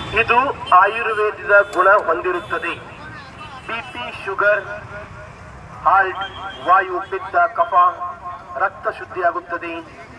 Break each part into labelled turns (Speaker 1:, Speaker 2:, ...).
Speaker 1: ಇದು ಆಯುರ್ವೇದದ ಗುಣ ಹೊಂದಿರುತ್ತದೆ ಬಿಪಿ ಶುಗರ್ ಹಾರ್ಟ್ ವಾಯು ಪಿತ್ತ ಕಫ ರಕ್ತ ಶುದ್ಧಿಯಾಗುತ್ತದೆ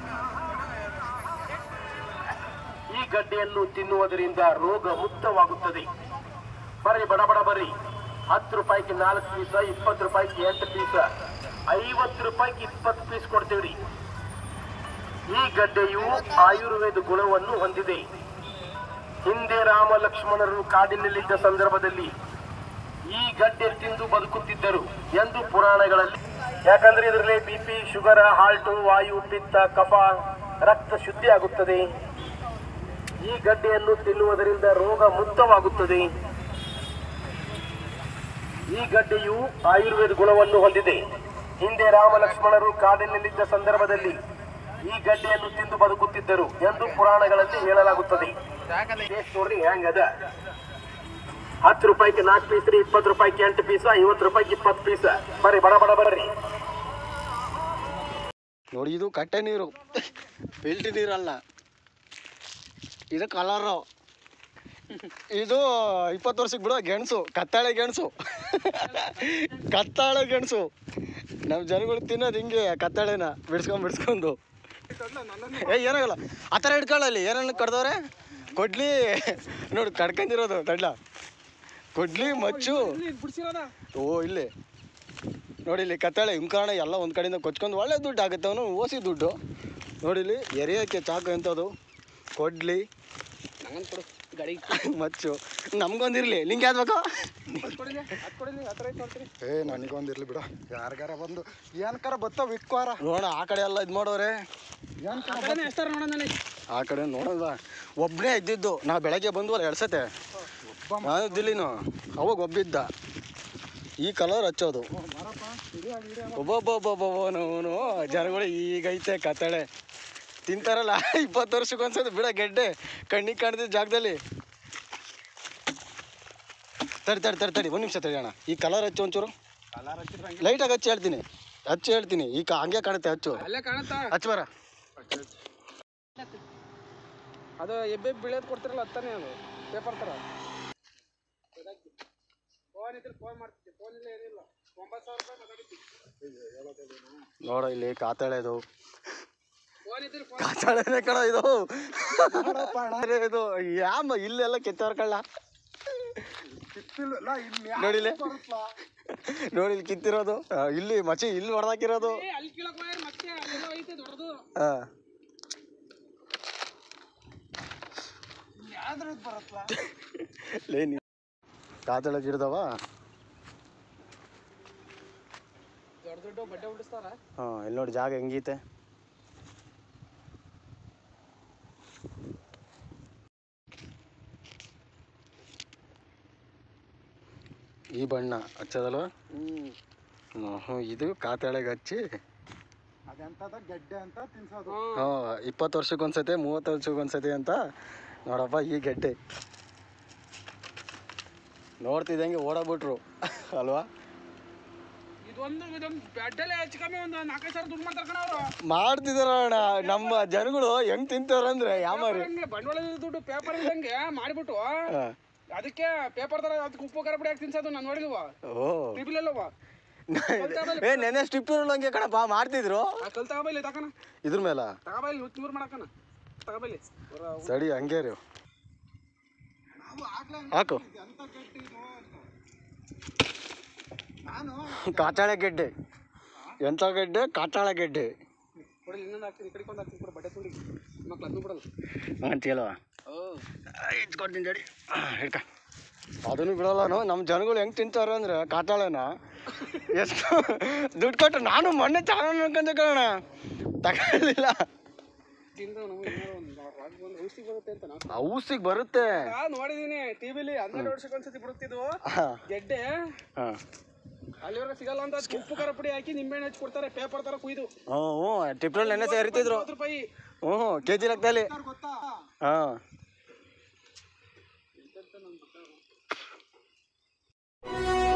Speaker 1: ಈ ಗಡ್ಡೆಯನ್ನು ತಿನ್ನುವುದರಿಂದ ರೋಗ ಮುಕ್ತವಾಗುತ್ತದೆ ಬರ್ರಿ ಬಡ ಬಡ ಬರ್ರಿ ಹತ್ತು ರೂಪಾಯಿಗೆ ನಾಲ್ಕು ಪೀಸ ಇಪ್ಪತ್ತು ರೂಪಾಯಿಗೆ ಎಂಟು ಪೀಸ ಐವತ್ತು ರೂಪಾಯಿಗೆ ಇಪ್ಪತ್ತು ಪೀಸ್ ಕೊಡ್ತೀವ್ರಿ ಈ ಗಡ್ಡೆಯು ಆಯುರ್ವೇದ ಗುಣವನ್ನು ಹೊಂದಿದೆ ಹಿಂದೆ ರಾಮ ಲಕ್ಷ್ಮಣರು ಕಾಡಿನಲ್ಲಿದ್ದ ಸಂದರ್ಭದಲ್ಲಿ ಈ ಗಡ್ಡೆ ತಿಂದು ಬದುಕುತ್ತಿದ್ದರು ಎಂದು ಪುರಾಣಗಳಲ್ಲಿ ಯಾಕಂದ್ರೆ ಇದರಲ್ಲಿ ಬಿಪಿ ಶುಗರ್ ಹಾರ್ಟ್ ವಾಯು ಪಿತ್ತ ಕಫ ರಕ್ತ ಶುದ್ಧಿ ಆಗುತ್ತದೆ ಈ ಗಡ್ಡೆಯನ್ನು ತಿನ್ನುವುದರಿಂದ ರೋಗ ಮುಕ್ತವಾಗುತ್ತದೆ ಈ ಗಡ್ಡೆಯು ಆಯುರ್ವೇದ ಗುಣವನ್ನು ಹೊಂದಿದೆ ಹಿಂದೆ ರಾಮ ಲಕ್ಷ್ಮಣರು ಕಾಡಿನಲ್ಲಿದ್ದ ಸಂದರ್ಭದಲ್ಲಿ ಈ ಗಡ್ಡೆಯನ್ನು ತಿಂದು ಬದುಕುತ್ತಿದ್ದರು ಎಂದು ಪುರಾಣಗಳಲ್ಲಿ ಹೇಳಲಾಗುತ್ತದೆ ಟೇಸ್ಟ್ ನೋಡ್ರಿ ಹೆಂಗದ ಹತ್ತು ರೂಪಾಯಿಗೆ ನಾಲ್ಕು ಪೀಸ್ ರೀ ಇಪ್ಪತ್ತು ರೂಪಾಯಿಗೆ ಎಂಟು ಪೀಸ ಐವತ್ತು ರೂಪಾಯಿಗೆ ಇಪ್ಪತ್ತು ಪೀಸ ಬರ್ರಿ ಬಡ ಬಡ ಬರ್ರಿ
Speaker 2: ನೋಡಿ ಇದು ಕಟ್ಟೆ ನೀರು ಫಿಲ್ಟರ್ ನೀರಲ್ಲ ಇದು ಕಲರು ಇದು ಇಪ್ಪತ್ತು ವರ್ಷಕ್ಕೆ ಬಿಡೋ ಗೆಣಸು ಕತ್ತಾಳೆ ಗೆಣಸು ಕತ್ತಾಳೆ ಗೆಣಸು ನಮ್ಮ ಜನಗಳು ತಿನ್ನೋದು ಹಿಂಗೆ ಕತ್ತಾಳೆನ ಬಿಡ್ಸ್ಕೊಂಡ್ ಬಿಡ್ಸ್ಕೊಂಡು ಏ ಏನಾಗಲ್ಲ ಆ ಥರ ಹಿಡ್ಕೊಳ್ಳಲ್ಲಿ ಏನೇನು ಕಡ್ದವ್ರೆ ಕೊಡ್ಲಿ ನೋಡಿ ಕಡ್ಕೊಂಡಿರೋದು ತಡ್ಲ ಕೊಡ್ಲಿ ಮಚ್ಚು ಓ ಇಲ್ಲಿ ನೋಡಿ ಇಲ್ಲಿ ಕತ್ತಾಳೆ ಹಿಂಕಾಣ ಎಲ್ಲ ಒಂದು ಕಡೆಯಿಂದ ಕೊಚ್ಕೊಂಡು ಒಳ್ಳೆ ದುಡ್ಡು ಆಗುತ್ತೆ ಅವನು ಓಸಿ ದುಡ್ಡು ನೋಡಿ ಇಲ್ಲಿ ಎರಿಯೋಕ್ಕೆ ಚಾಕು ಎಂಥದ್ದು ಕೊಡ್ಲಿ ಮಚ್ಚು ನಮ್ಗೊಂದಿರ್ಲಿ ನಿಂಗೆ ಯಾವ್ದು ಬೇಕು
Speaker 3: ಏ ನನಗೊಂದಿರ್ಲಿ ಬಿಡು ಯಾರಿಗಾರ ಬಂದು ಏನ್ಕಾರ ಬತ್ತಾವ ಇಕ್ಕೋರ
Speaker 2: ನೋಡ ಆ ಕಡೆ ಎಲ್ಲ ಇದು ಮಾಡೋರೆ
Speaker 3: ಏನ್ಕಾರ
Speaker 2: ಆ ಕಡೆ ನೋಡೋದ ಒಬ್ಬನೇ ಇದ್ದಿದ್ದು ನಾವು ಬೆಳಗ್ಗೆ ಬಂದ್ವಲ್ಲ ಎರಡು ಸತೆ ನಾನು ದಿಲ್ಲಿನು ಅವಾಗ ಒಬ್ಬಿದ್ದ ಈ ಕಲರ್ ಹಚ್ಚೋದು ಒಬ್ಬೊಬ್ಬೊಬ್ಬೊಬ್ಬವನು ಜನಗಳು ಈಗೈತೆ ಕತ್ತಳೆ ತಿಂತಾರಲ್ಲ ಇಪ್ಪತ್ತು ವರ್ಷಕ್ಕೆ ಒಂದ್ಸತಿ ಬಿಡ ಗೆಡ್ಡೆ ಕಣ್ಣಿಗೆ ಕಾಣ್ತಿದ್ದ ಜಾಗದಲ್ಲಿ ತಡಿ ತಡಿ ತಡಿ ತಡಿ ಒಂದು ನಿಮಿಷ ತಡಿ ಅಣ್ಣ ಈ ಕಲರ್ ಹಚ್ಚು ಒಂಚೂರು ಲೈಟಾಗಿ ಹಚ್ಚಿ ಹೇಳ್ತೀನಿ ಹಚ್ಚಿ ಹೇಳ್ತೀನಿ ಈ ಕ ಹಂಗೆ ಕಾಣುತ್ತೆ ಹಚ್ಚು
Speaker 3: ಅಲ್ಲೇ ಕಾಣುತ್ತಾ
Speaker 2: ಹಚ್ಚು ಬರ
Speaker 3: ಅದು ಎಬ್ಬೆ ಬೀಳೋದು ಕೊಡ್ತಿರಲ್ಲ ಅತ್ತಾನೆ ಅದು ಪೇಪರ್ ಥರ ಫೋನ್ ಇದ್ರೆ ಫೋನ್ ಮಾಡ್ತಿದ್ದೆ ಫೋನ್ ಇಲ್ಲ ಏನಿಲ್ಲ ಒಂಬತ್ತು ಸಾವಿರ ರೂಪಾಯಿ ಮಾತಾಡಿದ್ದೆ
Speaker 2: ನೋಡ ಇಲ್ಲಿ ಕಾತಾಳೆದು
Speaker 3: ಫೋನ್ ಇದ್ರೆ ಫೋನ್
Speaker 2: ಕಾತಾಳೆನೆ ಕಣ ಇದು ಅರೆ ಇದು ಯಾಮ ಇಲ್ಲೆಲ್ಲ ಕಿತ್ತಾರ್ಕಳ್ಳ ನೋಡಿಲಿ ನೋಡಿ ಇಲ್ಲಿ ಕಿತ್ತಿರೋದು ಆ, ಇಲ್ಲಿ ಮಚಿ ಇಲ್ಲಿ ಹೊಡೆದಾಕಿರೋದು
Speaker 3: ಅಲ್ಲಿ ಕೀಳಕ್ ಹೋಗ್ಯಾರ ಮತ್ತೆ ಅಲ್ಲೆಲ್ಲ ಐತೆ ದೊಡ್ಡದು
Speaker 2: ಹಾ
Speaker 3: ಯಾವ್ದ್ರ ಬರತ್ಲ
Speaker 2: ಲೇ ನೀ ಕಾತಾಳೆ ಗಿಡದವ
Speaker 3: ದೊಡ್ಡ ದೊಡ್ಡ ಬಡ್ಡೆ ಹುಟ್ಟಿಸ್ತಾರ
Speaker 2: ಹಾ ಇಲ್ಲಿ ನೋಡಿ ಜಾಗ ಹೆಂಗೈತೆ ಈ ಬಣ್ಣ ಹಚ್ಚದಲ್ವ ಹ್ಞೂ ಇದು ಕಾತಾಳೆಗೆ ಹಚ್ಚಿ
Speaker 3: ಅದೆಂತದ ಗೆಡ್ಡೆ ಅಂತ ತಿನ್ಸೋದು
Speaker 2: ಹಾಂ ಇಪ್ಪತ್ತು ವರ್ಷಕ್ಕೊಂದ್ಸತಿ ಮೂವತ್ತು ವರ್ಷಕ್ಕೊಂದ್ಸತಿ ಅಂತ ನೋಡಪ್ಪ ಈ ಗೆಡ್ಡೆ ನೋಡ್ತಿದ್ದಂಗೆ ಓಡಾಬಿಟ್ರು ಅಲ್ವಾ
Speaker 3: ಇದೊಂದು ಇದೊಂದು ಬೆಡ್ಡಲ್ಲೇ ಹೆಚ್ಚು ಕಮ್ಮಿ ಒಂದು ನಾಲ್ಕೈದು ಸಾವಿರ ದುಡ್ಡು ಮಾಡ್ತಾರೆ ಕಣ ಅವರು
Speaker 2: ಮಾಡ್ತಿದಾರ ಅಣ್ಣ ನಮ್ಮ ಜನಗಳು ಹೆಂಗ್ ತಿಂತಾರಂದ್ರೆ ಯಾಮಾರಿ
Speaker 3: ಬಂಡವಾಳ ದುಡ್ಡು ಪೇಪರ್ ಇದ್ದಂಗೆ ಮಾಡಿಬಿಟ್ಟು
Speaker 2: ಹಾಂ
Speaker 3: ಅದಕ್ಕೆ ಪೇಪರ್ ತರ ಅದಕ್ಕೆ ಉಪ್ಪು ಖಾರ ಪುಡಿ ಹಾಕಿ ತಿನ್ಸೋದು ನಾನು ನೋಡಿಲ್ವ
Speaker 2: ಓ
Speaker 3: ಟಿವಿಲ್ ಅಲ್ಲವ
Speaker 2: ಏ ನೆನೆ ಸ್ಟಿಪ್ ಹಂಗೆ ಕಣಪ್ಪ ಮಾಡ್ತಿದ್ರು
Speaker 3: ಆ ಕಲ್ ತಗೋಬೈಲಿ ತಕನ
Speaker 2: ಇದ್ರ ಮೇಲ
Speaker 3: ತಗೋಬೈಲಿ ನುಚ್ಚು ನೂರು ಮಾಡಕನ ತಗೋಬೈಲಿ
Speaker 2: ಸರಿ ಹಂಗೆ ರೀ ಹಾಕು ಕಾಟಾಳೆ ಗೆಡ್ಡೆ ಎಂಥ ಗೆಡ್ಡೆ ಕಾಟಾಳೆ ಗೆಡ್ಡೆ
Speaker 3: ಕೊಡಿ ಇನ್ನೊಂದು ಹಾಕ್ತೀನಿ ಈ ಕಡೆಗೆ ಒಂದು ಹಾಕ್ತೀನಿ ಕೊಡು ಬಟ್ಟೆ ತುಂಡಿ ಮಕ್ಳು ಅದನ್ನು ಬಿಡಲ್ಲ
Speaker 2: ಅಂತೀಯಲ್ವ ಇಟ್ಕೊಡ್ತೀನಿ ಜಡಿ ಹಿಡ್ಕ ಅದನ್ನು ಬಿಡಲ್ಲ ನಮ್ಮ ಜನಗಳು ಹೆಂಗೆ ತಿಂತಾರೆ ಅಂದ್ರೆ ಕಾಟಾಳೆನ ಎಷ್ಟು ದುಡ್ಡು ಕೊಟ್ಟು ನಾನು ಮೊನ್ನೆ ಚಾನಲ್ ಅನ್ಕೊಂಡೆ ಕಣ ತಗೊಳ್ಳಿಲ್ಲ
Speaker 3: ತಿಂದು ನಮಗೆ ಒಂದು ಒಂದು ಔಷಧಿ ಬರುತ್ತೆ ಅಂತ ನಾವು
Speaker 2: ಔಸಿಗೆ ಬರುತ್ತೆ
Speaker 3: ಆ, ನೋಡಿದೀನಿ ಟಿವಿಲಿ ಹನ್ನೆರಡು ವರ್ಷಕ್ಕೆ ಒಂದ್ಸತಿ ಬಿಡುತ್ತಿದ್ದು
Speaker 2: ಹಾಂ
Speaker 3: ಗೆಡ್ಡೆ
Speaker 2: ಹಾಂ
Speaker 3: ಅಲ್ಲಿವರೆಗೆ ಸಿಗಲ್ಲ ಅಂತ ಅದ್ಕೆ ಉಪ್ಪು ಖಾರ ಪುಡಿ ಹಾಕಿ ನಿಂಬೆಹಣ್ಣು ಹಚ್ಚಿ ಕೊಡ್ತಾರೆ ಪೇಪರ್ ತರ ಕುಯ್ದು
Speaker 2: ಹ್ಞೂ ಹ್ಞೂ ಟಿಪ್ರಲ್ಲಿ ನೆನೆ ಸೇರಿತಿದ್ರು
Speaker 3: ಹತ್ತು ರೂಪಾಯಿ
Speaker 2: ಹ್ಞೂ ಕೆ ಜಿ ಲೆಕ್ಕದಲ್ಲಿ
Speaker 3: ಗೊತ್ತಾ
Speaker 2: ಹಾಂ